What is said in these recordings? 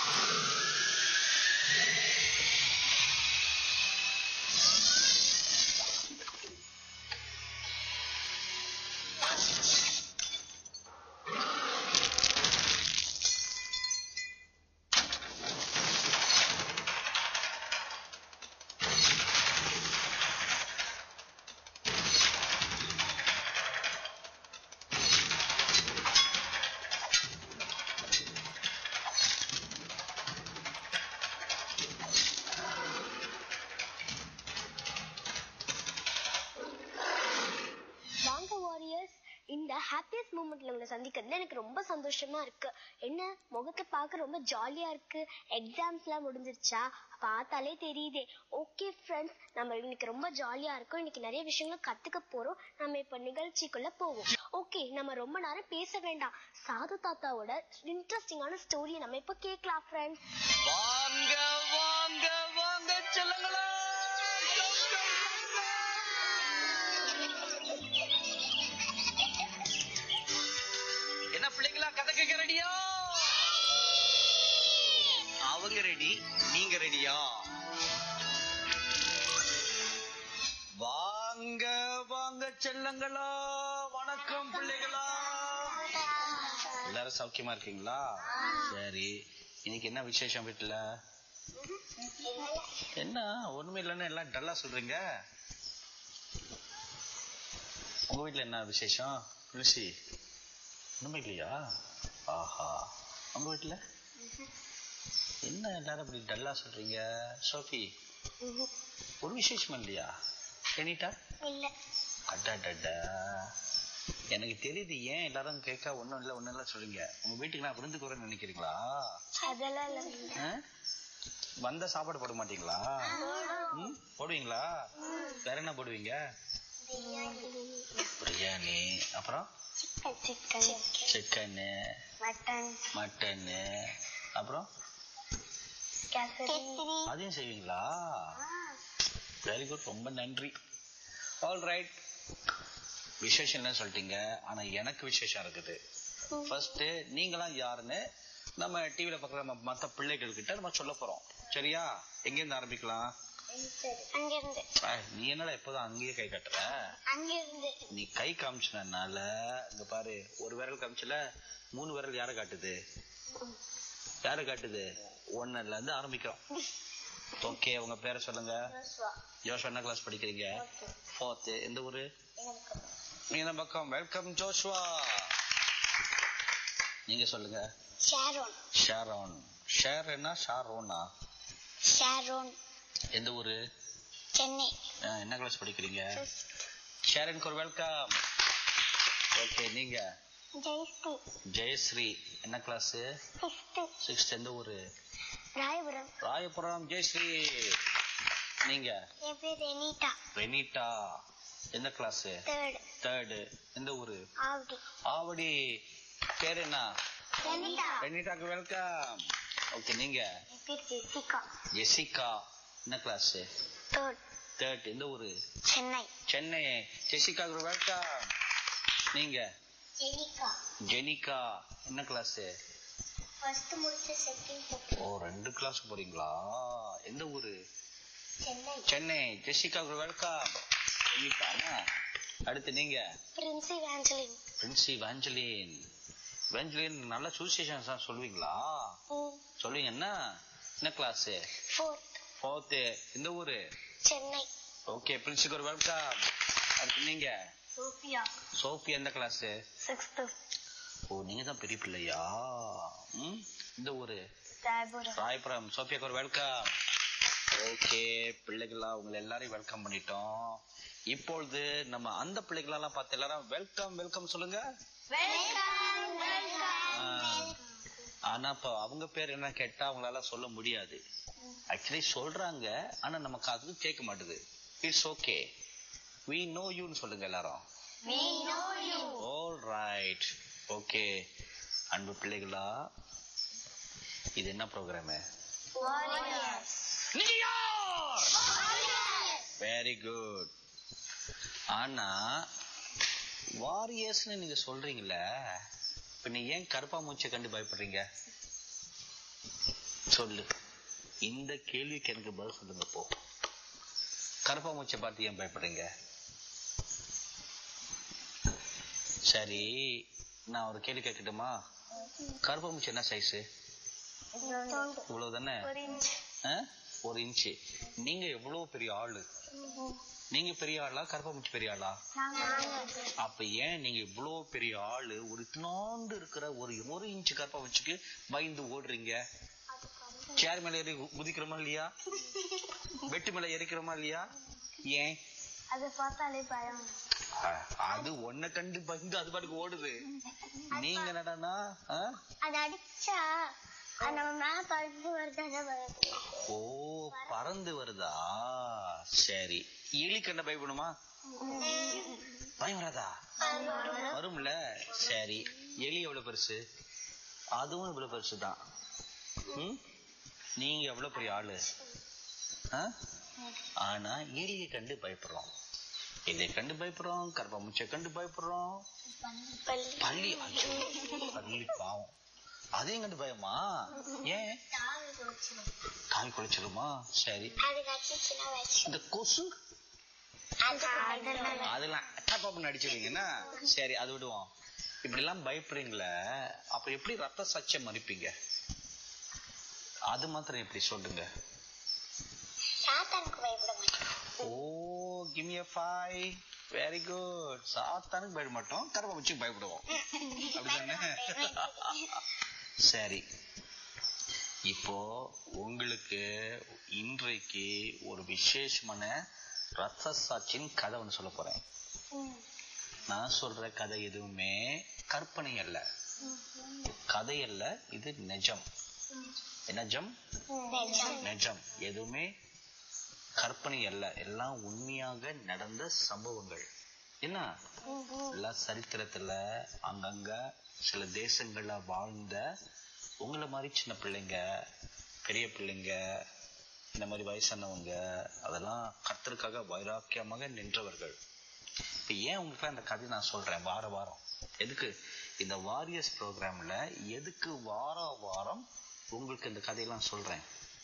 வாங்க வாரியர்ஸ் இந்த ஹாப்பியஸ்ட் மூமெண்ட்ல உங்களை சந்திக்கிறதுல எனக்கு ரொம்ப சந்தோஷமா இருக்கு என்ன முகத்தை பார்க்க ரொம்ப ஜாலியா இருக்கு எக்ஸாம்ஸ் எல்லாம் முடிஞ்சிருச்சா பார்த்தாலே தெரியுதே ஓகே ஃப்ரெண்ட்ஸ் நம்ம இன்னைக்கு ரொம்ப ஜாலியா இருக்கோம் இன்னைக்கு நிறைய விஷயங்களை கத்துக்க போறோம் நம்ம இப்ப நிகழ்ச்சிக்குள்ள போவோம் ஓகே நம்ம ரொம்ப நேரம் பேச வேண்டாம் சாது தாத்தாவோட இன்ட்ரெஸ்டிங்கான ஸ்டோரியை நம்ம இப்ப கேட்கலாம் ஃப்ரெண்ட்ஸ் வாங்க வாங்க வாங்க செல்லங்களா என்ன பிள்ளைங்களா கதை கேட்க ரெடியா அவங்க ரெடி நீங்க ரெடியா வாங்க வாங்க செல்லங்களா வணக்கம் பிள்ளைகளா எல்லாரும் சௌக்கியமா இருக்கீங்களா சரி இன்னைக்கு என்ன விசேஷம் வீட்டுல என்ன ஒண்ணுமே இல்லைன்னு எல்லாம் டல்லா சொல்றீங்க உங்க வீட்டுல என்ன விசேஷம் துளசி ஒண்ணுமே இல்லையா ஆஹா உங்க வீட்டுல என்ன எல்லாரும் அப்படி டல்லா சொல்றீங்க சோஃபி ஒரு விசேஷம் இல்லையா எனிட்டா இல்ல அடடடா எனக்கு தெரியுது ஏன் எல்லாரும் கேட்க ஒண்ணும் இல்ல ஒண்ணும் இல்ல சொல்றீங்க உங்க வீட்டுக்கு நான் விருந்துக்கு வரேன்னு நினைக்கிறீங்களா அதெல்லாம் இல்ல ஆ? வந்த சாப்பாடு போட மாட்டீங்களா ம்? போடுவீங்களா வேற என்ன போடுவீங்க பிரியாணி அப்புறம் சிக்கன் சிக்கனு மட்டன் மட்டனு அப்புறம் கேசரி அதையும் செய்வீங்களா வெரி குட் ரொம்ப நன்றி ஆல் ரைட் விசேஷம் இல்லைன்னு சொல்லிட்டீங்க ஆனா எனக்கு விசேஷம் இருக்குது ஃபர்ஸ்ட் நீங்களாம் யாருன்னு நம்ம டிவில பார்க்குற நம்ம மத்த பிள்ளைகள் கிட்ட நம்ம சொல்ல போறோம் சரியா எங்க இருந்து ஆரம்பிக்கலாம் அங்கிருந்து ஐ, நீ என்னடா எப்போதும் அங்கேயே கை கட்டுற அங்கிருந்து நீ கை காமிச்சனால இங்க பாரு ஒரு விரல் காமிச்சல மூணு விரல் யார காட்டுது யார காட்டுது ஒன்னுல இருந்து ஆரம்பிக்கிறோம் ஓகே உங்க பேரை சொல்லுங்க ஜோஷ் என்ன கிளாஸ் படிக்கிறீங்க ஃபோர்த்து எந்த ஊரு நீங்க பக்கம் வெல்கம் ஜோஷ்வா நீங்க சொல்லுங்க ஷாரோன் ஷாரோன் ஷேர் என்ன ஷாரோனா ஷாரோன் எந்த ஊரு சென்னை அஹ், என்ன கிளாஸ் படிக்கிறீங்க ஷேரனுக்கு ஒரு வெல்கம் ஓகே நீங்க ஜெயஸ்ரீ ஜெயஸ்ரீ என்ன கிளாஸ் சிக்ஸ்த்து சிக்ஸ்த் எந்த ஊரு ராயபுரம் ராயபுரம் ஜெயஸ்ரீ நீங்க என் பேர் ரெனிதா ரெனிட்டா எந்த கிளாஸ் தேர்ட் தேர்டு எந்த ஊரு ஆவடி ஆவடி பேர் என்ன ரெனிதா ரெனிட்டாக்கு வெல்கம் ஓகே நீங்க என் பேர் ஜெசிகா ஜெசிகா என்ன கிளாஸ் தேர்ட் தேர்ட் எந்த ஊரு சென்னை சென்னை ஜெசிகாக்கு வெல்கம் நீங்க ஜெனிகா ஜெனிகா என்ன கிளாஸ் ஃபர்ஸ்ட் முடிச்ச செகண்ட் ஓ ரெண்டு கிளாஸ் போறீங்களா எந்த ஊரு சென்னை சென்னை ஜெசிகாக்கு வெல்கம் ஜெனிகா அடுத்து நீங்க பிரின்சி வேஞ்சலின் பிரின்சி வேஞ்சலின் வேஞ்சலின் நல்ல சூசியேஷன்ஸ் தான் சொல்லுவீங்களா சொல்லுவீங்க என்ன என்ன கிளாஸ் ஃபோர்த் ஃபோர்த்து எந்த ஊரு சென்னை ஓகே பிரின்சிக்கு ஒரு வெல்கம் அடுத்து நீங்க சோஃபியா சோஃபி எந்த கிளாஸ் சிக்ஸ்த்து ஓ நீங்க தான் பெரிய பிள்ளையா ம் இந்த ஊரு ராயபுரம் ராயபுரம் சோஃபியாக்கு ஒரு வெல்கம் ஓகே பிள்ளைகளா உங்களை எல்லாரையும் வெல்கம் பண்ணிட்டோம் இப்பொழுது நம்ம அந்த பிள்ளைகளெல்லாம் பார்த்து எல்லாரும் வெல்கம் வெல்கம் சொல்லுங்க வெல்கம் ஆ, ஆனா இப்ப அவங்க பேர் என்ன கேட்டா அவங்களால சொல்ல முடியாது ஆக்சுவலி சொல்றாங்க ஆனா நமக்கு அது கேட்க மாட்டுது இட்ஸ் ஓகே we know யூன்னு சொல்லுங்க எல்லாரும் we know you all right okay அன்பு பிள்ளைகளா இது என்ன ப்ரோக்ராம் warriors வெரி குட் ஆனா வாரியர்ஸ்னு நீங்க சொல்றீங்கல்ல இப்ப நீ ஏன் கருப்பா மூச்சை கண்டு பயப்படுறீங்க சொல்லு இந்த கேள்விக்கு எனக்கு பதில் சொல்லுங்க போ கருப்பாமூச்சை பார்த்து ஏன் பயப்படுறீங்க சரி நான் ஒரு கேள்வி கேட்கட்டுமா கருப்பாமூச்சி என்ன சைஸ் இவ்வளவு தானே ஒரு இன்ச் ஒரு இன்ச்சு நீங்க எவ்வளவு பெரிய ஆளு நீங்க பெரிய ஆளா கருப்பாமூச்சி பெரிய ஆளா அப்ப ஏன் நீங்க இவ்வளவு பெரிய ஆளு ஒரு இத்தினோண்டு இருக்கிற ஒரு ஒரு இன்ச்சு கருப்பாமூச்சிக்கு பயந்து ஓடுறீங்க சேர் மேல ஏறி கு- குதிக்கிறோமா இல்லையா வெட்டு மேல எரிக்கிறோமா இல்லையா ஏன் அதை பார்த்தாலே பயம் அஹ், அது ஒன்ன கண்டு பயந்து அது பாட்டுக்கு ஓடுது நீங்க என்னடான்னா அஹ்? அது அடிச்சா அது நம்ம மேல பறந்து வருதானே பயம் ஓ பறந்து வருதா சரி எலி கண்ட பயப்படுமா பயம் வராதா வரும்ல சரி எலி எவ்வளவு பெருசு அதுவும் இவ்வளவு பெருசு தான் ம்? நீங்க எவ்வளவு பெரிய ஆளு ஆ? ஆனா எலியை கண்டு பயப்படுறோம் இதை கண்டு பயப்படுறோம் கருப்பாமூச்சை கண்டு பயப்படுறோம் பள்ளி அச்சோ, பள்ளி பாவம் அதையும் கண்டு பயமா ஏன் கால் குளிச்சிருமா சரி அது கச்சிச்சுன்னா வச்சு இந்த கொசு அதெல்லாம் டப்பாப்புன்னு அடிச்சிருவீங்கன்னா சரி அது விடுவோம் இப்படி எல்லாம் பயப்படுறீங்களே அப்ப எப்படி ரத்த சச்சம் மறிப்பீங்க அது மாத்திரம் எப்படி சொல்லுங்க சாத்தானுக்கு பயப்பட மாட்டேன் ஓ give me five very good சாத்தானுக்கு பயப்பட மாட்டோம் கருப்பை வச்சு பயப்படுவோம் அப்படிதானே சரி இப்போ உங்களுக்கு இன்றைக்கு ஒரு விசேஷமான ரத்த சாட்சியின் கதை ஒன்று சொல்ல போறேன் நான் சொல்ற கதை எதுவுமே கற்பனை அல்ல கதை அல்ல இது நிஜம் நிஜம் நிஜம் எதுவுமே கற்பனை அல்ல எல்லாம் உண்மையாக நடந்த சம்பவங்கள் என்ன எல்லாம் சரித்திரத்துல அங்கங்க சில தேசங்கள்ல வாழ்ந்த உங்களை மாதிரி சின்ன பிள்ளைங்க பெரிய பிள்ளைங்க இந்த மாதிரி வயசானவங்க அதெல்லாம் கர்த்தருக்காக வைராக்கியமாக நின்றவர்கள் இப்ப ஏன் உங்களுக்கு அந்த கதை நான் சொல்றேன் வார வாரம் எதுக்கு இந்த வாரியர்ஸ் ப்ரோக்ராம்ல எதுக்கு வார வாரம் உங்களுக்கு இந்த கதையெல்லாம் சொல்றேன்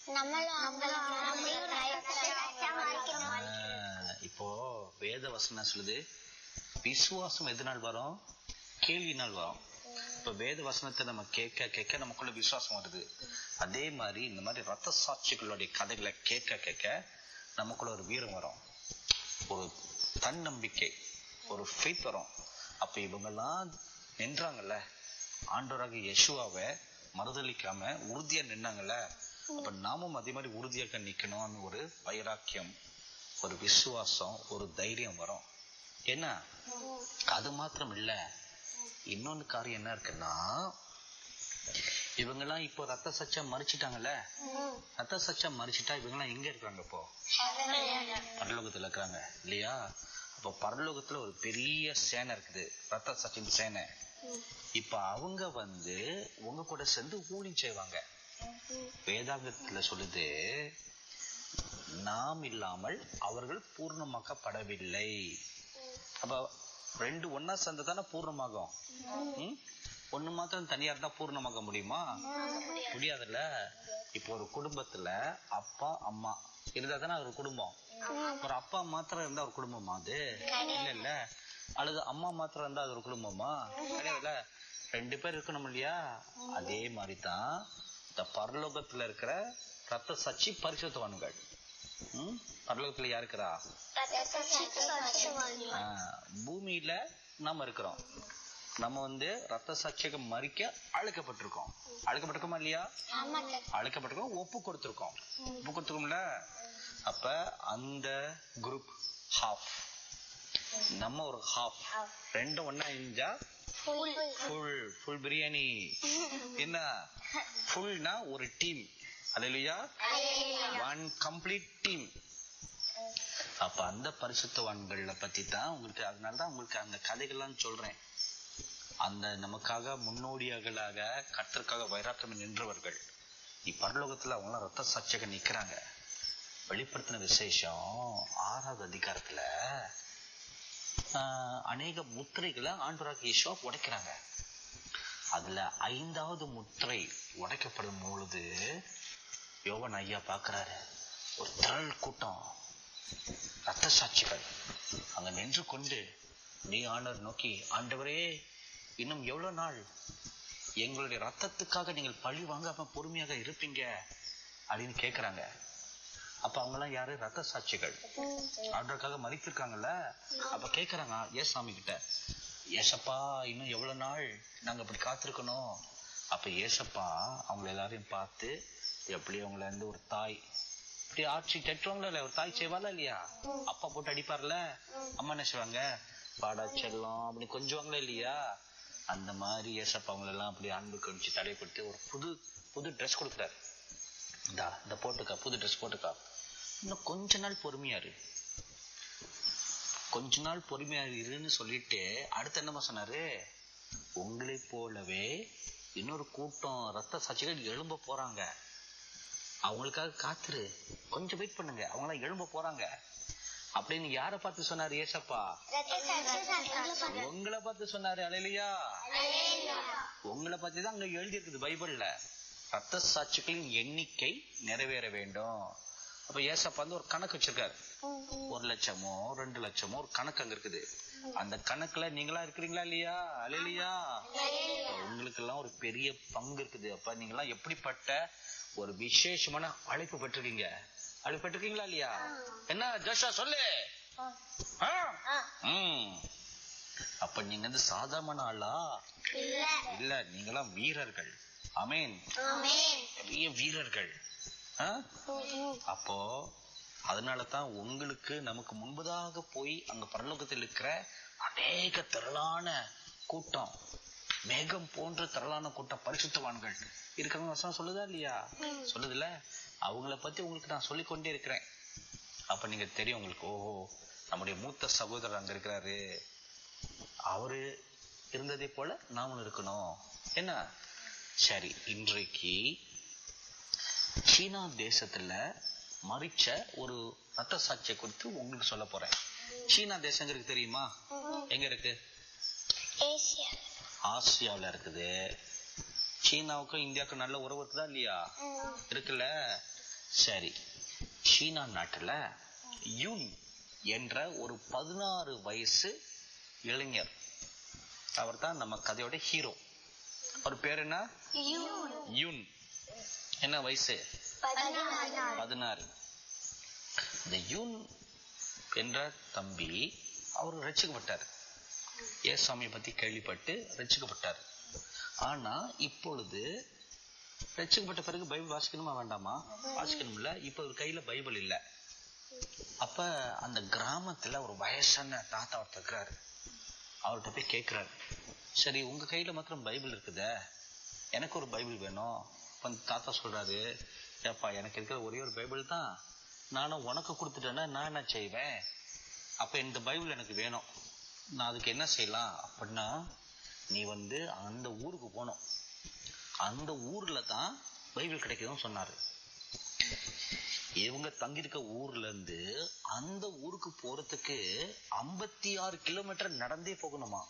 ஆஹ், இப்போ வேத வசனம் சொல்லுது விசுவாசம் எதனால் வரும் கேள்வினால் வரும் இப்ப வேத வசனத்தை நம்ம கேட்க கேட்க நமக்குள்ள விசுவாசம் வருது அதே மாதிரி இந்த மாதிரி ரத்த சாட்சிகளுடைய கதைகளை கேட்க கேட்க நமக்குள்ள ஒரு வீரம் வரும் ஒரு தன்னம்பிக்கை ஒரு ஃபெய்த் வரும் அப்ப இவங்கெல்லாம் நின்றாங்கல்ல ஆண்டவராக யெஷுவாவை மறுதளிக்காம உறுதியா நின்னாங்கல்ல அப்ப நாமும் அதே மாதிரி உறுதியாக நிக்கணும்னு ஒரு வைராக்கியம் ஒரு விசுவாசம் ஒரு தைரியம் வரும் என்ன அது மாத்திரம் இல்ல இன்னொன்னு காரியம் என்ன இருக்குன்னா இவங்கெல்லாம் இப்போ ரத்த சச்சம் மறிச்சிட்டாங்கல்ல ரத்த சச்சம் மறிச்சிட்டா இவங்கெல்லாம் எங்க இருக்காங்க இப்போ பரலோகத்துல இருக்கிறாங்க இல்லையா அப்ப பரலோகத்துல ஒரு பெரிய சேனை இருக்குது ரத்த சச்சின் சேனை இப்ப அவங்க வந்து உங்க கூட சேர்ந்து ஊழியம் செய்வாங்க வேதாகத்துல சொல்லுது நாம் இல்லாமல் அவர்கள் பூர்ணமாக்கப்படவில்லை அப்ப ரெண்டு ஒன்னா சேர்ந்து தானே பூர்ணமாகும் ம்? ஒண்ணு மாத்திரம் தனியா இருந்தா பூர்ணமாக்க முடியுமா முடியாதுல்ல இப்போ ஒரு குடும்பத்துல அப்பா அம்மா இருந்தா தானே ஒரு குடும்பம் ஒரு அப்பா மாத்திரம் இருந்தா ஒரு குடும்பமா அது இல்ல இல்ல அல்லது அம்மா மாத்திரம் இருந்தா அது ஒரு குடும்பமா கிடையாதுல்ல ரெண்டு பேர் இருக்கணும் இல்லையா அதே மாதிரி தான் இந்த பரலோகத்துல இருக்கிற ரத்த சச்சி பரிசுத்தவான்கள் ம்? பரலோகத்துல யார் இருக்கிறா ஆஹ், பூமியில நாம இருக்கிறோம் நம்ம வந்து ரத்த சாட்சியக மறிக்க அழைக்கப்பட்டிருக்கோம் அழைக்கப்பட்டிருக்கோமா இல்லையா அழைக்கப்பட்டிருக்கோம் ஒப்பு கொடுத்திருக்கோம் ஒப்பு கொடுத்திருக்கோம்ல அப்ப அந்த குரூப் ஹாஃப் நம்ம ஒரு ஹாஃப் ரெண்டும் ஒண்ணா இணைஞ்சா ஃபுல் ஃபுல் பிரியாணி என்ன ஃபுல்னா ஒரு டீம் அல்லையா ஒன் கம்ப்ளீட் டீம் அப்ப அந்த பரிசுத்தவான்களை பத்தி தான் உங்களுக்கு அதனால தான் உங்களுக்கு அந்த கதைகள்லாம் சொல்றேன் அந்த நமக்காக முன்னோடியாகளாக கர்த்தருக்காக வைராக்கியம் நின்றவர்கள் இப்பரலோகத்துல அவங்களாம் ரத்த சாட்சியாக நிக்கிறாங்க வெளிப்படுத்தின விசேஷம் ஆறாவது அதிகாரத்துல ஆஹ், அநேக முத்திரைகளை ஆண்டவராக இயேசுவா உடைக்கிறாங்க அதுல ஐந்தாவது முத்திரை உடைக்கப்படும் பொழுது யோவன் ஐயா பாக்குறாரு ஒரு திரள் கூட்டம் ரத்த சாட்சிகள் அங்க நின்று கொண்டு நீ ஆண்டவர் நோக்கி ஆண்டவரே இன்னும் எவ்வளவு நாள் எங்களுடைய ரத்தத்துக்காக நீங்கள் பழி வாங்காம பொறுமையாக இருப்பீங்க அப்படின்னு கேக்குறாங்க அப்ப அவங்க எல்லாம் யாரு ரத்த சாட்சிகள் ஆண்டவருக்காக மறித்திருக்காங்கல்ல அப்ப கேக்குறாங்க ஏசாமி கிட்ட ஏசப்பா இன்னும் எவ்வளவு நாள் நாங்க அப்படி காத்திருக்கணும் அப்ப ஏசப்பா அவங்க எல்லாரையும் பார்த்து எப்படி அவங்கள இருந்து ஒரு தாய் இப்படி ஆட்சி கட்டுவாங்களா இல்ல ஒரு தாய் செய்வாளா இல்லையா அப்பா போட்டு அடிப்பார்ல அம்மா என்ன செய்வாங்க பாடா செல்லம் அப்படி கொஞ்சுவாங்களா இல்லையா அந்த மாதிரி ஏசப்பா அவங்கள எல்லாம் அப்படி அன்பு கழிச்சு தடைப்படுத்தி ஒரு புது புது ட்ரெஸ் கொடுக்குறாரு இந்தா இந்த போட்டுக்கா புது ட்ரெஸ் போட்டுக்கா இன்னும் கொஞ்ச நாள் பொறுமையா இரு கொஞ்ச நாள் பொறுமையா இருன்னு சொல்லிட்டு அடுத்து என்னமா சொன்னாரு உங்களை போலவே இன்னொரு கூட்டம் ரத்த சாட்சிகள் எழும்ப போறாங்க அவங்களுக்காக காத்துரு கொஞ்சம் வெயிட் பண்ணுங்க அவங்க எல்லாம் எழும்ப போறாங்க அப்படின்னு யார பார்த்து சொன்னாரு ஏசப்பா உங்களை பார்த்து சொன்னாரு அலையிலையா உங்களை பத்தி தான் அங்க எழுதி இருக்குது பைபிள்ல ரத்த சாட்சிகளின் எண்ணிக்கை நிறைவேற வேண்டும் அப்ப ஏசப்பா வந்து ஒரு கணக்கு வச்சிருக்காரு ஒரு லட்சமோ ரெண்டு லட்சமோ ஒரு கணக்கு அங்க இருக்குது அந்த கணக்குல நீங்களா இருக்கிறீங்களா இல்லையா அலையிலையா உங்களுக்கு எல்லாம் ஒரு பெரிய பங்கு இருக்குது அப்ப நீங்க எல்லாம் எப்படிப்பட்ட ஒரு விசேஷமான அழைப்பு பெற்றிருக்கீங்க அழைப்பு பெற்றிருக்கீங்களா இல்லையா என்ன ஜோஷா சொல்லு ஆ? ம். அப்ப நீங்க வந்து சாதாரண ஆளா இல்ல நீங்களாம் வீரர்கள் அமேன் பெரிய வீரர்கள் ஆ? அப்போ அதனால தான் உங்களுக்கு நமக்கு முன்பதாக போய் அங்க பரலோகத்தில் இருக்கிற அநேக திரளான கூட்டம் மேகம் போன்ற திரளான கூட்டம் பரிசுத்தவான்கள் இருக்கிறவங்க வசனம் சொல்லுதா இல்லையா சொல்லுதுல அவங்கள பத்தி உங்களுக்கு நான் சொல்லிக் கொண்டே இருக்கிறேன் அப்ப நீங்க தெரியும் உங்களுக்கு ஓஹோ நம்முடைய மூத்த சகோதரர் அங்க இருக்கிறாரு அவரு இருந்ததை போல நாமளும் இருக்கணும் என்ன சரி இன்றைக்கு சீனா தேசத்துல மறிச்ச ஒரு ரத்த சாட்சியை குறித்து உங்களுக்கு சொல்ல போறேன் சீனா தேசங்கிறது தெரியுமா எங்க இருக்கு ஆசியாவுல இருக்குது சீனாவுக்கும் இந்தியாவுக்கும் நல்ல உறவு இருக்குதா இல்லையா இருக்குல்ல சரி சீனா நாட்டுல யூன் என்ற ஒரு பதினாறு வயசு இளைஞர் அவர் தான் நம்ம கதையோட ஹீரோ அவர் பேர் என்ன யூன் என்ன வயசு பதினாறு இந்த யூன் என்ற தம்பி அவர் ரட்சிக்கப்பட்டார் ஏசாமியை பத்தி கேள்விப்பட்டு ரட்சிக்கப்பட்டார் ஆனா இப்பொழுது ரட்சிக்கப்பட்ட பிறகு பைபிள் வாசிக்கணுமா வேண்டாமா வாசிக்கணும்ல இப்ப ஒரு கையில பைபிள் இல்ல அப்ப அந்த கிராமத்துல ஒரு வயசான தாத்தா ஒருத்தர் இருக்கிறாரு அவர்கிட்ட போய் கேட்கிறாரு சரி உங்க கையில மாத்திரம் பைபிள் இருக்குதே எனக்கு ஒரு பைபிள் வேணும் அப்ப அந்த தாத்தா சொல்றாரு ஏப்பா எனக்கு இருக்கிற ஒரே ஒரு பைபிள் தான் நானும் உனக்கு கொடுத்துட்டேன்னா நான் என்ன செய்வேன் அப்ப இந்த பைபிள் எனக்கு வேணும் நான் அதுக்கு என்ன செய்யலாம் அப்படின்னா நீ வந்து அந்த ஊருக்கு போகணும் அந்த ஊர்ல தான் பைபிள் கிடைக்குதுன்னு சொன்னாரு இவங்க தங்கியிருக்க ஊர்ல இருந்து அந்த ஊருக்கு போறதுக்கு ஐம்பத்தி ஆறு கிலோமீட்டர் நடந்தே போகணுமா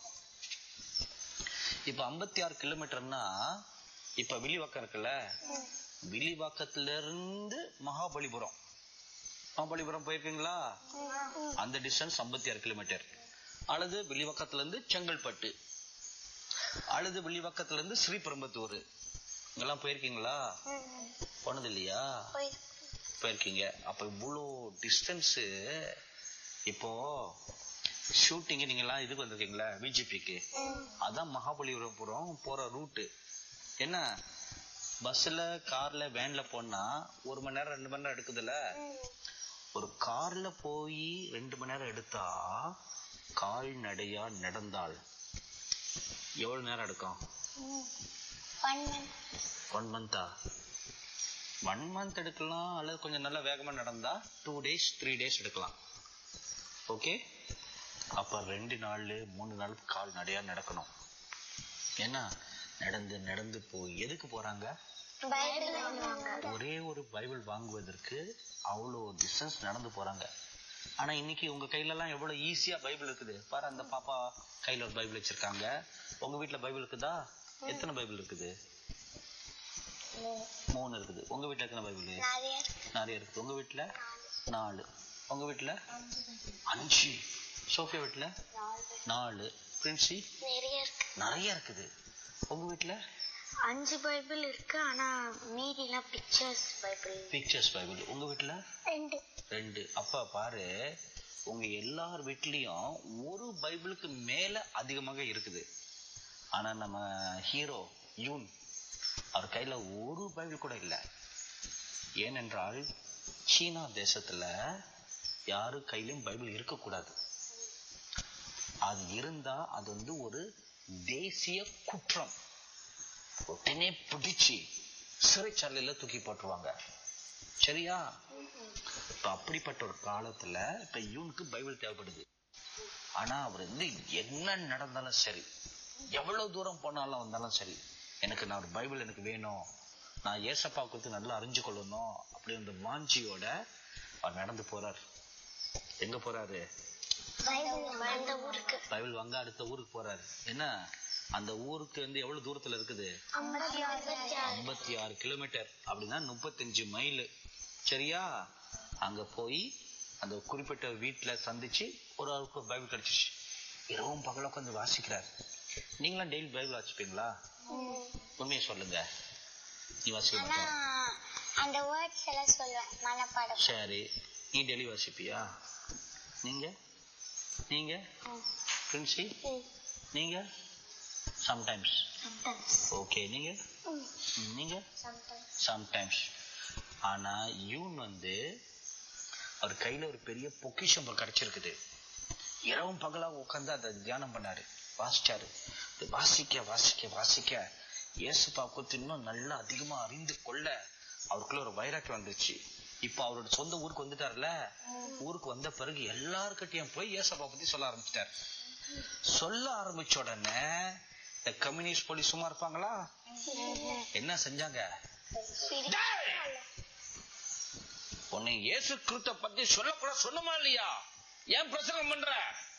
இப்ப ஐம்பத்தி ஆறு கிலோமீட்டர்னா இப்ப வில்லிவாக்கம் இருக்குல்ல வில்லிவாக்கத்துல இருந்து மகாபலிபுரம் மகாபலிபுரம் போயிருக்கீங்களா அந்த டிஸ்டன்ஸ் ஐம்பத்தி ஆறு கிலோமீட்டர் அல்லது வில்லிவாக்கத்துல இருந்து செங்கல்பட்டு அல்லது வில்லிவாக்கத்துல இருந்து ஸ்ரீபெரும்பத்தூர் இங்கெல்லாம் போயிருக்கீங்களா போனது இல்லையா போயிருக்கீங்க அப்ப இவ்வளோ டிஸ்டன்ஸ் இப்போ ஷூட்டிங் நீங்க எல்லாம் இதுக்கு வந்திருக்கீங்களா பிஜேபிக்கு அதான் மகாபலிபுரம் போற ரூட்டு என்ன பஸ்ல கார்ல வேன்ல போனா ஒரு மணி நேரம் ரெண்டு மணி நேரம் எடுக்குதுல்ல ஒரு கார்ல போய் ரெண்டு மணி நேரம் எடுத்தா கால்நடையா நடந்தால் எவ்வளவு நேரம் எடுக்கும் ஒன் மந்தா ஒன் மந்த் எடுக்கலாம் அல்லது கொஞ்சம் நல்லா வேகமா நடந்தா டூ டேஸ் த்ரீ டேஸ் எடுக்கலாம் ஓகே அப்ப ரெண்டு நாள் மூணு நாள் கால் நடையா நடக்கணும் ஏன்னா நடந்து நடந்து போய் எதுக்கு போறாங்க ஒரே ஒரு பைபிள் வாங்குவதற்கு அவ்வளோ டிஸ்டன்ஸ் நடந்து போறாங்க ஆனா இன்னைக்கு உங்க கையில எல்லாம் எவ்வளவு ஈஸியா பைபிள் இருக்குது பாரு அந்த பாப்பா கையில ஒரு பைபிள் வச்சிருக்காங்க உங்க வீட்ல பைபிள் இருக்குதா எத்தனை பைபிள் இருக்குது மூணு இருக்குது உங்க வீட்டுல எத்தனை பைபிள் நிறைய இருக்கு நிறைய இருக்குது உங்க வீட்டுல நாலு உங்க வீட்டுல அஞ்சு சோஃபியா வீட்டுல நாலு பிரின்சி நிறைய இருக்கு நிறைய இருக்குது உங்க வீட்டுல அஞ்சு பைபிள் இருக்கு ஆனா மீதிலாம் பிக்சர்ஸ் பைபிள் பிக்சர்ஸ் பைபிள் உங்க வீட்டுல ரெண்டு ரெண்டு அப்ப பாரு உங்க எல்லார் வீட்லயும் ஒரு பைபிளுக்கு மேல அதிகமாக இருக்குது ஆனா நம்ம ஹீரோ யூன் அவர் கையில ஒரு பைபிள் கூட இல்லை ஏனென்றால் சீனா தேசத்துல யாரு கையிலும் பைபிள் இருக்கக்கூடாது அது இருந்தா அது வந்து ஒரு தேசிய குற்றம் உடனே பிடிச்சு சிறைச்சாலையில தூக்கி போட்டுருவாங்க சரியா இப்ப அப்படிப்பட்ட ஒரு காலத்துல இப்ப யூனுக்கு பைபிள் தேவைப்படுது ஆனா அவர் வந்து என்ன நடந்தாலும் சரி எவ்வளவு தூரம் போனாலும் வந்தாலும் சரி எனக்கு நான் ஒரு பைபிள் எனக்கு வேணும் நான் ஏசப்பா குறித்து நல்லா அறிஞ்சு கொள்ளணும் அப்படின்ற வாஞ்சியோட அவர் நடந்து போறார் எங்க போறாரு பைபிள் அந்த ஊருக்கு பைபிள் வாங்க அடுத்த ஊருக்கு போறாரு என்ன அந்த ஊருக்கு வந்து எவ்வளவு தூரத்துல இருக்குது ஐம்பத்தி ஐம்பத்தி ஆறு ஐம்பத்தி ஆறு கிலோமீட்டர் அப்படின்னா முப்பத்தஞ்சு மைல் சரியா அங்க போய் அந்த குறிப்பிட்ட வீட்டுல சந்திச்சு ஒரு ஆளுக்கு பைபிள் கிடைச்சிச்சு இரவும் பகல உட்காந்து வாசிக்கிறார் நீங்களாம் டெய்லி பைபிள் வாசிப்பீங்களா உண்மையை சொல்லுங்க நீ வாசிக்க ஆனா மாட்டேன் அந்த வேர்ட்ஸ் எல்லாம் சொல்லுவேன் மனப்பாடம் சரி நீ டெய்லி வாசிப்பியா நீங்க நீங்க பிரின்சி நீங்க சம்டைம்ஸ் ஓகே நீங்க ம், நீங்க சம்டைம்ஸ் ஆனா யூன் வந்து அவர் கையில ஒரு பெரிய பொக்கிஷம் இப்ப கிடைச்சிருக்குது இரவும் பகலா உட்கார்ந்து அதை தியானம் பண்ணாரு வாசிச்சாரு இது வாசிக்க வாசிக்க வாசிக்க இயேசுப்பா குறித்து இன்னும் நல்லா அதிகமா அறிந்து கொள்ள அவருக்குள்ள ஒரு வைராக்கியம் வந்துருச்சு இப்ப அவரோட சொந்த ஊருக்கு வந்துட்டாருல ஊருக்கு வந்த பிறகு எல்லார்கிட்டயும் போய் இயேசப்பா பத்தி சொல்ல ஆரம்பிச்சிட்டாரு சொல்ல ஆரம்பிச்ச உடனே இந்த கம்யூனிஸ்ட் போலீஸ் சும்மா இருப்பாங்களா என்ன செஞ்சாங்க டேய்! உன்னை இயேசு கிறிஸ்த பத்தி சொல்லக்கூட சொன்னமா இல்லையா ஏன் பிரசங்கம் பண்ற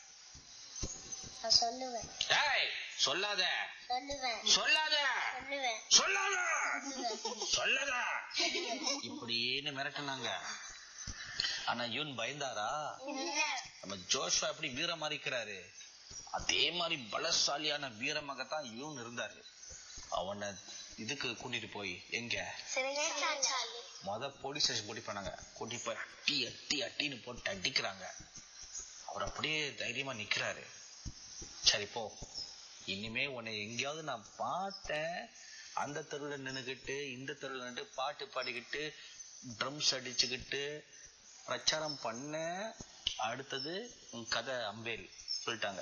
நான் சொல்லுவேன் டேய் சொல்லாத சொல்லுவேன் சொல்லாத சொல்லுவேன் சொல்லாத சொல்லாத இப்படின்னு மிரட்டினாங்க ஆனா யூன் பயந்தாரா நம்ம ஜோஷுவா எப்படி வீரமா இருக்கிறாரு அதே மாதிரி பலசாலியான வீரமாகத்தான் யூன் இருந்தாரு அவனை இதுக்கு கூட்டிட்டு போய் எங்க சிறைச்சாலை மொத போலீஸ் ஸ்டேஷன் கூட்டி போனாங்க கூட்டி போய் அட்டி அட்டி அட்டின்னு போட்டு அடிக்கிறாங்க அவர் அப்படியே தைரியமா நிக்கிறாரு சரி போ இனிமே உன்னை எங்கேயாவது நான் பார்த்தேன் அந்த தெருவுல நின்னுகிட்டு இந்த தெருவுல நின்று பாட்டு பாடிக்கிட்டு ட்ரம்ஸ் அடிச்சுக்கிட்டு பிரச்சாரம் பண்ண அடுத்தது உன் கதை அம்பேல் சொல்லிட்டாங்க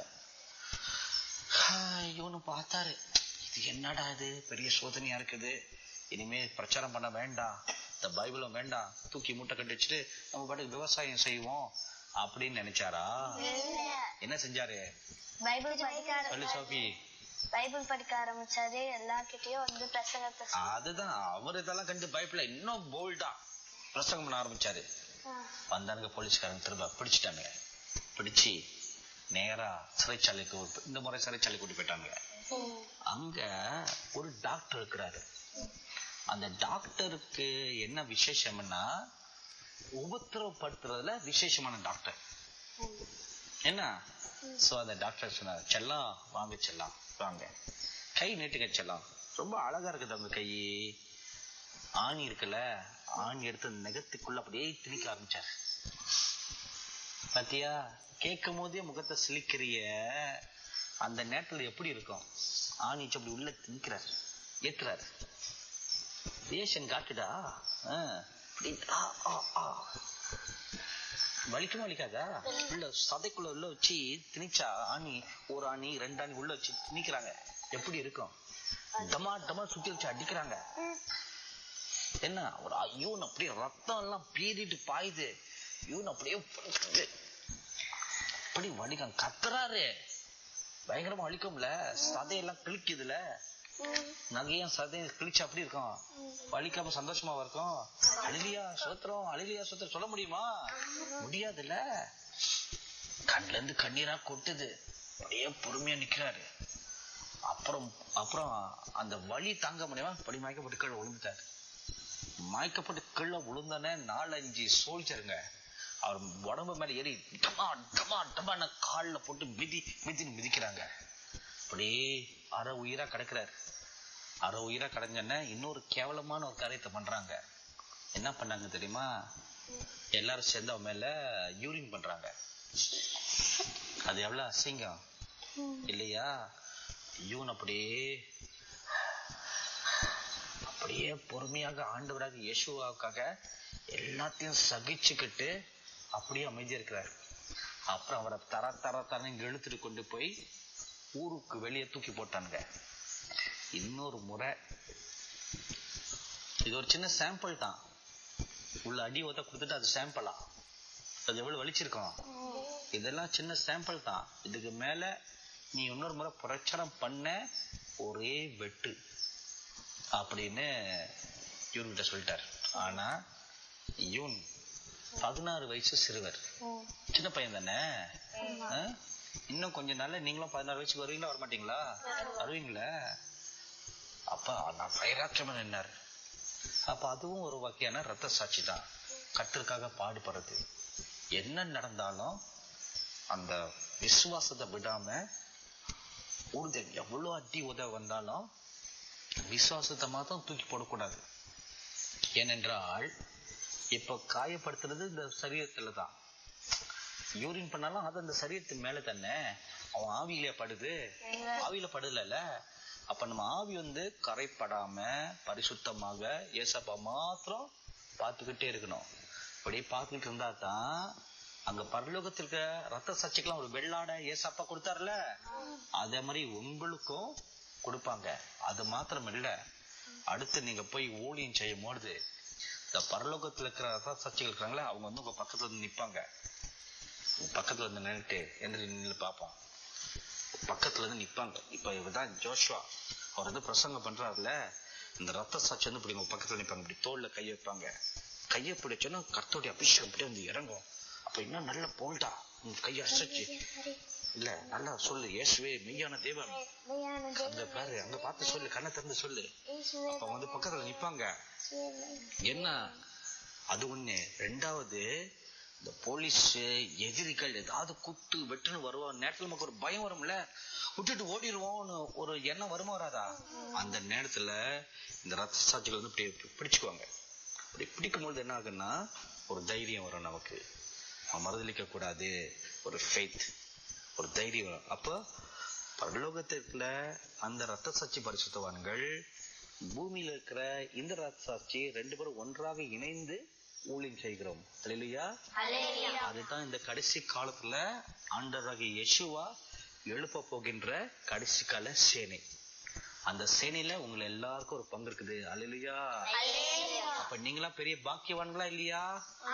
இவனு பார்த்தாரு இது என்னடா இது பெரிய சோதனையா இருக்குது இனிமே பிரச்சாரம் பண்ண வேண்டாம் இந்த பைபிளும் வேண்டாம் தூக்கி மூட்டை கட்டி வச்சுட்டு நம்ம பாட்டுக்கு விவசாயம் செய்வோம் அப்படின்னு நினைச்சாரா என்ன செஞ்சாரு பைபிள் படிக்க சொல்லு சோபி பைபிள் படிக்க ஆரம்பிச்சாரு எல்லார்கிட்டயும் வந்து பிரசங்கத்தை சொ- அதுதான் அவர் இதெல்லாம் கண்டு பயப்படல இன்னும் போல்டா பிரசங்கம் பண்ண ஆரம்பிச்சாரு வந்தானுங்க போலீஸ்காரங்க திரும்ப பிடிச்சிட்டாங்க பிடிச்சு நேரா சிறைச்சாலைக்கு ஒரு- இந்த முறை சிறைச்சாலை கூட்டி போயிட்டாங்க அங்க ஒரு டாக்டர் இருக்கிறாரு அந்த டாக்டருக்கு என்ன விசேஷம்னா உபத்திரவப்படுத்துறதுல விசேஷமான டாக்டர் என்ன சோ அந்த டாக்டர் சொன்னார் செல்லம் வாங்க செல்லம் வாங்க கை நீட்டுங்க செல்லம் ரொம்ப அழகா இருக்குது அவங்க கை ஆணி இருக்குல்ல ஆணி எடுத்து நெகத்துக்குள்ள அப்படியே திணிக்க ஆரம்பிச்சார் பாத்தியா கேட்கும் போதே முகத்தை சிலிக்கிறிய அந்த நேரத்துல எப்படி இருக்கும் ஆணி வச்சு அப்படி உள்ள திணிக்கிறார் ஏத்துறாரு ரியாக்ஷன் காட்டுடா ஆ, இப்படி ஆ, ஆ, ஆ. வலிக்குமா வலிக்காதா உள்ள சதைக்குள்ள உள்ள வச்சு திணிச்சா ஆணி ஒரு ஆணி ரெண்டு ஆணி உள்ள வச்சு திணிக்கிறாங்க எப்படி இருக்கும் டமா டமா சுத்தி வச்சு அடிக்கிறாங்க என்ன ஒரு யூன் அப்படியே ரத்தம் எல்லாம் பீறிட்டு பாயுது யூன் அப்படியே படுத்துது. அப்படி வலிக்கம் கத்துறாரு பயங்கரமா வலிக்கும்ல சதையெல்லாம் கிழிக்குதுல நகையும் சதையும் கிழிச்சு அப்படி இருக்கும் வலிக்காம சந்தோஷமா இருக்கும் அழுலியா சோத்திரம் அழுலியா சோத்திரம் சொல்ல முடியுமா முடியாதுல்ல கண்ணுல இருந்து கண்ணீரா கொட்டுது அப்படியே பொறுமையா நிக்கிறாரு அப்புறம் அப்புறம் அந்த வலி தாங்க முடியாம படி மயக்கப்பட்டு கீழே விழுந்துட்டாரு மயக்கப்பட்டு கீழே விழுந்தானே நாலஞ்சு சோல்ஜருங்க அவர் உடம்பு மேல ஏறி டமா டமா டமான கால்ல போட்டு மிதி மிதின்னு மிதிக்கிறாங்க அப்படியே அரை உயிரா கிடக்குறாரு அரை உயிரா கிடஞ்சோன்னே இன்னொரு கேவலமான ஒரு காரியத்தை பண்றாங்க என்ன பண்ணாங்க தெரியுமா எல்லாரும் சேர்ந்து அவன் மேல யூரின் பண்றாங்க அது எவ்வளவு அசிங்கம் இல்லையா யூன் அப்படியே அப்படியே பொறுமையாக ஆண்டவராக இயேசுவாவுக்காக எல்லாத்தையும் சகிச்சுக்கிட்டு அப்படியே அமைதியா இருக்கிறார் அப்புறம் அவரை தர தர தரன்னு இழுத்துட்டு கொண்டு போய் ஊருக்கு வெளியே தூக்கி போட்டானுங்க இன்னொரு முறை இது ஒரு சின்ன சாம்பிள் தான் உள்ள அடி ஒத்த கொடுத்துட்டு அது சாம்பிளா அது எவ்வளவு வலிச்சிருக்கும் இதெல்லாம் சின்ன சாம்பிள் தான் இதுக்கு மேல நீ இன்னொரு முறை பிரச்சாரம் பண்ண ஒரே வெட்டு அப்படின்னு யூன் கிட்ட சொல்லிட்டார் ஆனா யூன் பதினாறு வயசு சிறுவர் சின்ன பையன் தானே ஆ? இன்னும் கொஞ்ச நாள்ல நீங்களும் பதினாறு வயசுக்கு வருவீங்களா வர மாட்டீங்களா வருவீங்களா அப்ப நான் வைராக்கியமா நின்னாரு அப்ப அதுவும் ஒரு வகையான ரத்த சாட்சி தான் கத்திற்காக பாடுபடுறது என்ன நடந்தாலும் அந்த விசுவாசத்தை விடாம ஊர்தல் எவ்வளவு அடி உதவ வந்தாலும் விசுவாசத்தை மாத்திரம் தூக்கி போடக்கூடாது ஏனென்றால் இப்ப காயப்படுத்துறது இந்த சரீரத்துல தான் யூரின் பண்ணாலும் அது அந்த சரீரத்தின் மேல தானே அவன் ஆவியிலே படுது ஆவியில படுதல அப்ப நம்ம ஆவி வந்து கரைப்படாம பரிசுத்தமாக ஏசப்பா மாத்திரம் பார்த்துக்கிட்டே இருக்கணும் இப்படி பார்த்துக்கிட்டு இருந்தா தான் அங்க பரலோகத்தில் இருக்க ரத்த சர்ச்சைக்கெல்லாம் ஒரு வெள்ளாடை ஏசப்பா கொடுத்தாருல அதே மாதிரி உங்களுக்கும் கொடுப்பாங்க அது மாத்திரம் இல்ல அடுத்து நீங்க போய் ஊழியம் செய்யும் போது இந்த பரலோகத்துல இருக்கிற ரத்த சர்ச்சைகள் இருக்கிறாங்களே அவங்க வந்து உங்க பக்கத்துல வந்து நிப்பாங்க பக்கத்துல வந்து நின்னுட்டு எந்திரி நின்று பார்ப்போம் பக்கத்துல இருந்து நிப்பாங்க இப்ப இவதான் ஜோஷ்வா அவர் வந்து பிரசங்கம் பண்றாருல இந்த ரத்த சாட்சி வந்து இப்படி உங்க பக்கத்துல நிப்பாங்க இப்படி தோல்ல கை வைப்பாங்க கையை பிடிச்சோன்னா கர்த்தருடைய அபிஷேகம் அப்படியே வந்து இறங்கும் அப்ப இன்னும் நல்ல போல்டா உங்க கையை அசைச்சு இல்ல நல்லா சொல்லு இயேசுவே மெய்யான தேவன் அங்க பாரு அங்க பார்த்து சொல்லு கண்ணை திறந்து சொல்லு அப்ப வந்து பக்கத்துல நிப்பாங்க என்ன அது ஒண்ணு ரெண்டாவது இந்த போலீஸ் எதிரிகள் ஏதாவது குத்து வெட்டுன்னு வருவான் நேரத்துல நமக்கு ஒரு பயம் வரும்ல விட்டுட்டு ஓடிடுவோம்னு ஒரு எண்ணம் வருமா வராதா அந்த நேரத்துல இந்த ரத்த சாட்சிகள் வந்து இப்படி பிடிச்சுக்குவாங்க அப்படி பிடிக்கும்பொழுது என்ன ஆகுன்னா ஒரு தைரியம் வரும் நமக்கு அவன் மறுதளிக்க கூடாது ஒரு ஃபெய்த் ஒரு தைரியம் வரும் அப்போ பரலோகத்திற்குள்ள அந்த ரத்த சாட்சி பரிசுத்தவான்கள் பூமியில இருக்கிற இந்த ரத்த சாட்சி ரெண்டு பேரும் ஒன்றாக இணைந்து ஊழியம் செய்கிறோம் இல்லையா அதுதான் இந்த கடைசி காலத்துல ஆண்டவராகிய யெஷுவா எழுப்ப போகின்ற கடைசி கால சேனை அந்த சேனையில உங்களை எல்லாருக்கும் ஒரு பங்கு இருக்குது அல்லையா அப்ப நீங்களா பெரிய பாக்கியவான்களா இல்லையா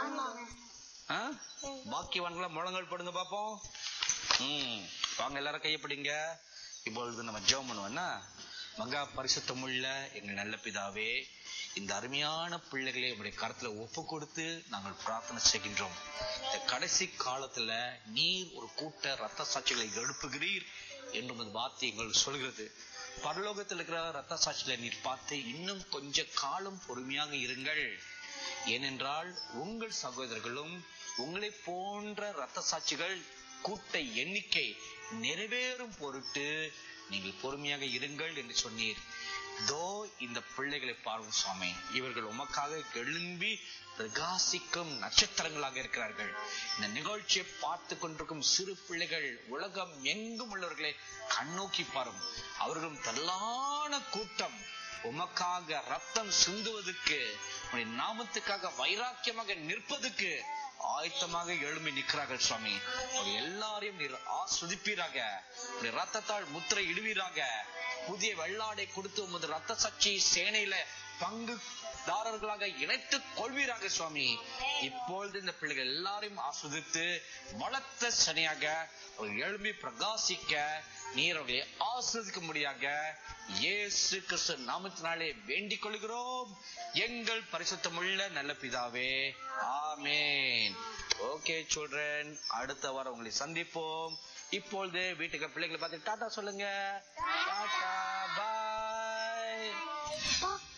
ஆ? பாக்கியவான்களா முழங்கால் படுங்க பாப்போம் ம் வாங்க எல்லாரும் கையப்படுங்க இப்பொழுது நம்ம ஜெபம் பண்ணுவோம்னா மகா பரிசுத்தமுள்ள எங்கள் நல்ல பிதாவே இந்த அருமையான பிள்ளைகளை உங்களுடைய கருத்துல ஒப்பு கொடுத்து நாங்கள் பிரார்த்தனை செய்கின்றோம் இந்த கடைசி காலத்துல நீர் ஒரு கூட்ட ரத்த சாட்சிகளை எழுப்புகிறீர் என்று உமது வார்த்தை எங்களுக்கு சொல்கிறது பரலோகத்தில் இருக்கிற ரத்த சாட்சிகளை நீர் பார்த்து இன்னும் கொஞ்ச காலம் பொறுமையாக இருங்கள் ஏனென்றால் உங்கள் சகோதரர்களும் உங்களை போன்ற ரத்த சாட்சிகள் கூட்ட எண்ணிக்கை நிறைவேறும் பொருட்டு நீங்கள் பொறுமையாக இருங்கள் என்று சொன்னீர் தோ இந்த பிள்ளைகளை பார்வோம் சுவாமி இவர்கள் உமக்காக எழும்பி பிரகாசிக்கும் நட்சத்திரங்களாக இருக்கிறார்கள் இந்த நிகழ்ச்சியை பார்த்து கொண்டிருக்கும் சிறு பிள்ளைகள் உலகம் எங்கும் உள்ளவர்களை கண்ணோக்கி பாரும் அவர்களும் தள்ளான கூட்டம் உமக்காக ரத்தம் சிந்துவதற்கு உன்னுடைய நாமத்துக்காக வைராக்கியமாக நிற்பதுக்கு ஆயத்தமாக எழும்பி நிற்கிறார்கள் சுவாமி அவங்க எல்லாரையும் நீர் ஆஸ்வதிப்பீராக உடைய ரத்தத்தால் முத்திரை இடுவீராக புதிய வெள்ளாடை கொடுத்து உமது ரத்த சச்சி சேனையில பங்கு தாரர்களாக இணைத்துக் கொள்வீராக சுவாமி இப்பொழுது இந்த பிள்ளைகள் எல்லாரையும் ஆஸ்வதித்து பலத்த சனியாக அவர்கள் எழும்பி பிரகாசிக்க நீர் அவர்களை ஆஸ்வதிக்கும்படியாக இயேசு கிறிஸ்து நாமத்தினாலே வேண்டிக் கொள்கிறோம் எங்கள் பரிசுத்தமுள்ள நல்ல பிதாவே ஆமேன் ஓகே சில்ட்ரன் அடுத்த வாரம் உங்களை சந்திப்போம் இப்பொழுது வீட்டுக்கு பிள்ளைகளை பார்த்து டாடா சொல்லுங்க டாடா பாய் அப்பா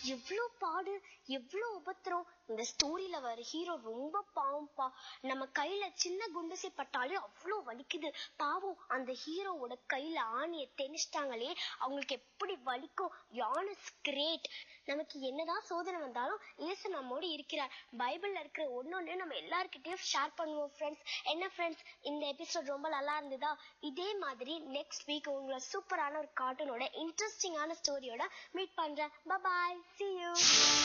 எவ்வளவு பாடு எவ்வளவு உபத்திரம் இந்த ஸ்டோரியில வர ஹீரோ ரொம்ப பாவம்பா நம்ம கையில சின்ன குண்டுசி பட்டாலே அவ்வளவு வலிக்குது பாவம் அந்த ஹீரோவோட கையில ஆணிய தெனிச்சிட்டாங்களே அவங்களுக்கு எப்படி வலிக்கும் யானஸ் கிரேட் நமக்கு என்னதான் சோதனை வந்தாலும் இயேசு நம்மோடு இருக்கிறார் பைபிள்ல இருக்கிற ஒன்னொன்னு நம்ம எல்லார்கிட்டயும் ஷேர் பண்ணுவோம் ஃப்ரெண்ட்ஸ் என்ன ஃப்ரெண்ட்ஸ் இந்த எபிசோட் ரொம்ப நல்லா இருந்ததா இதே மாதிரி நெக்ஸ்ட் வீக் உங்களை சூப்பரான ஒரு கார்ட்டூனோட இன்ட்ரெஸ்டிங்கான ஸ்டோரியோட மீட் பண்றேன் பாய் see you